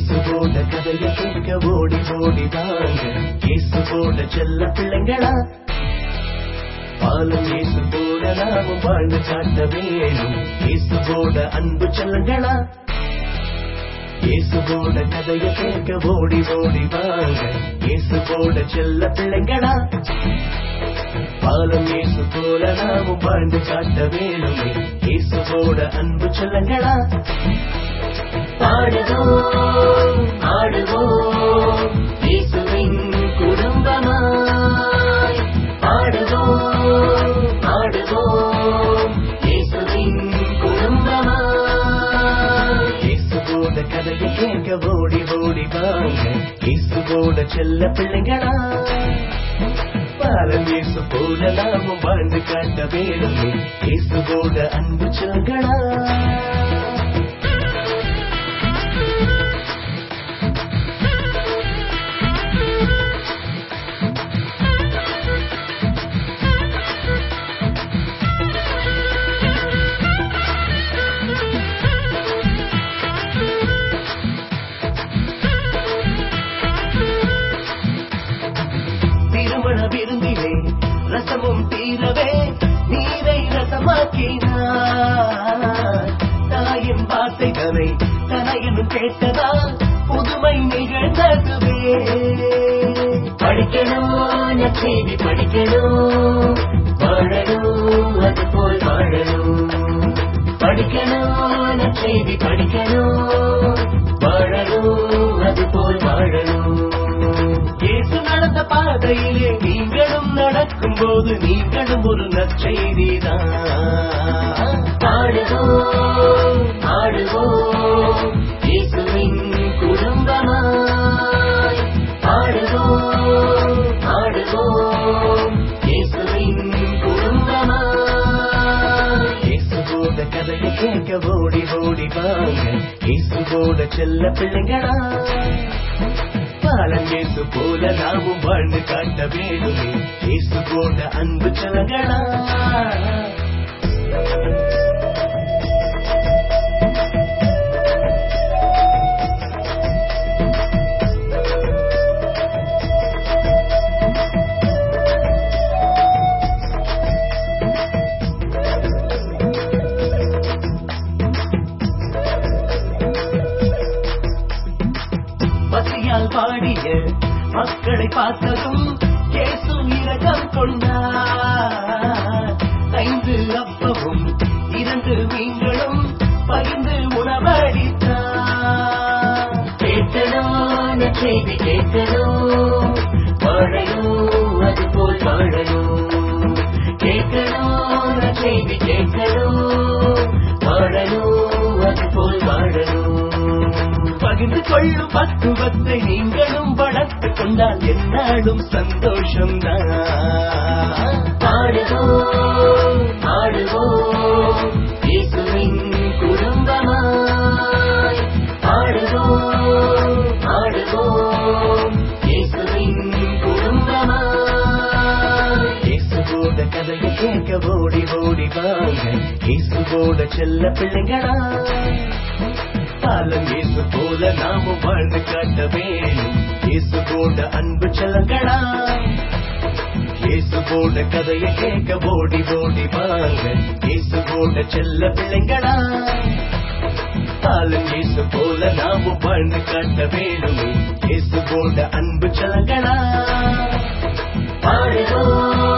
இயேசுவோட கதைய கேட்க ஓடி ஓடி வாங்க இயேசுவோட செல்ல பிள்ளைங்களா பாலும் இயேசு போல நாமும் வாழ்ந்து காட்ட வேணும் இயேசுவோட அன்பு செல்லங்களா இயேசுவோட கதைய கேட்க ஓடி ஓடி வாங்க இயேசுவோட செல்ல பிள்ளைங்களா பாலும் இயேசு போல நாமும் வாழ்ந்து காட்ட வேணுமே இயேசுவோட அன்பு செல்லங்களா பாடுவோம் ஆடுவோம் இயேசுவின் குடும்பமாய் பாடுவோம் ஆடுவோம் இயேசுவின் குடும்பமாய் இயேசுவோட கதையை கேட்க ஓடி ஓடி வாங்க இயேசுவோட செல்ல பிள்ளைங்களா பாலம் இயேசு போல நாமும் வாழ்ந்து காட்ட வேணுமே இயேசுவோட அன்பு செல்களா திருமண விருந்திலே ரசமும் தீரவே நீரை ரசமாக்கினார் தாயின் வார்த்தைகளை தனையனும் கேட்டதால் புதுமை நிகழ்ந்ததுவே படிக்கணும் செய்தி படிக்கணும் வாழணும் அது போல் வாழணும் படிக்கணும் செய்தி படிக்கணும் வாழணும் அது போல் வாழணும் இயேசு நடந்த பாதையிலே நீங்களும் நடக்கும் போது நீங்களும் ஒரு நற்செய்திதான் ஆடுவோம் ஆடுவோம் இயேசுவின் குடும்பமாய் ஆடுவோம் ஆடுவோம் இயேசுவின் குடும்பமாய் இயேசுவோட கதையை கேட்க ஓடி ஓடி வாங்க இயேசுவோட செல்ல பிள்ளைங்களா பாலம் இயேசு போல நாமும் வாழ்ந்து காட்ட வேணுமே இயேசு போல அன்பு செலங்களா பசியால் பாடிய மக்களை பார்த்ததும் இயேசு இரக்கம் கொண்டார் ஐந்து அப்பமும் இரண்டு மீன்களும் பகிர்ந்து உணவளித்தார் கேட்கணும் செய்தி கேட்கணும் வாழணும் அது போல் வாழணும் கேட்கணும் செய்தி கேட்கணும் வாழணும் அது போல் வாழணும் பகிர்ந்து கொள்ளும் பக்குவத்தை நீங்களும் வளர்த்துக் கொண்டால் என்னாலும் சந்தோஷம் தான் ஆடுவோம் ஆடுவோம் இயேசுவின் குடும்பமாய் ஆடுவோம் ஆடுவோம் இயேசுவின் குடும்பமாய் இயேசுவோட கதையை கேட்க ஓடி ஓடி வாங்க இயேசுவோட செல்ல பிள்ளைங்களா காலம் இயேசு போல நாமும் வாழ்ந்து காட்ட வேணும் இயேசுவோட அன்பு செல்லங்களா இயேசுவோட கதையை கேட்க ஓடி ஓடி வாங்க இயேசுவோட செல்ல பிள்ளைங்களா காலம் இயேசு போல நாமும் வாழ்ந்து காட்ட வேணுமே இயேசுவோட அன்பு செல்லங்களா பாடுவோம்